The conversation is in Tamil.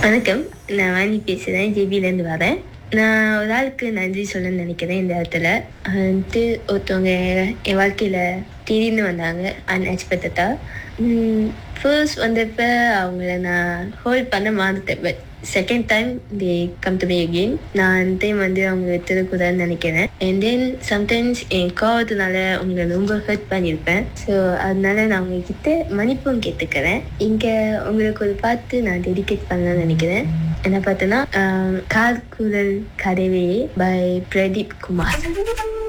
வணக்கம் நான் வாணி பேசுகிறேன் ஜேபிலேருந்து வரேன் நான் ஒரு ஆளுக்கு நன்றி சொல்ல நினைக்கிறேன் இந்த இடத்துல அது வந்துட்டு ஒருத்தவங்க என் வாழ்க்கையில் திடீர்னு வந்தாங்க அன்எக்ஸ்பெக்டடாக ஃபர்ஸ்ட் வந்தப்ப அவங்கள நான் ஹோல்ட் பண்ண மறந்துட்டேன் but second time they come to me again நான் அந்த டைம் வந்து அவங்க விட்டுறக்கூடாதுன்னு நினைக்கிறேன் அண்ட் தென் சம்டைம்ஸ் என் கோவத்தினால உங்களை ரொம்ப ஹர்ட் பண்ணியிருப்பேன் ஸோ அதனால நான் உங்ககிட்ட மன்னிப்பும் கேட்டுக்கிறேன் இங்கே உங்களுக்கு ஒரு பாட்டு நான் டெடிகேட் பண்ணலாம்னு நினைக்கிறேன் என்ன பார்த்தோன்னா கால் குரல் கதவே பை பிரதீப் குமார்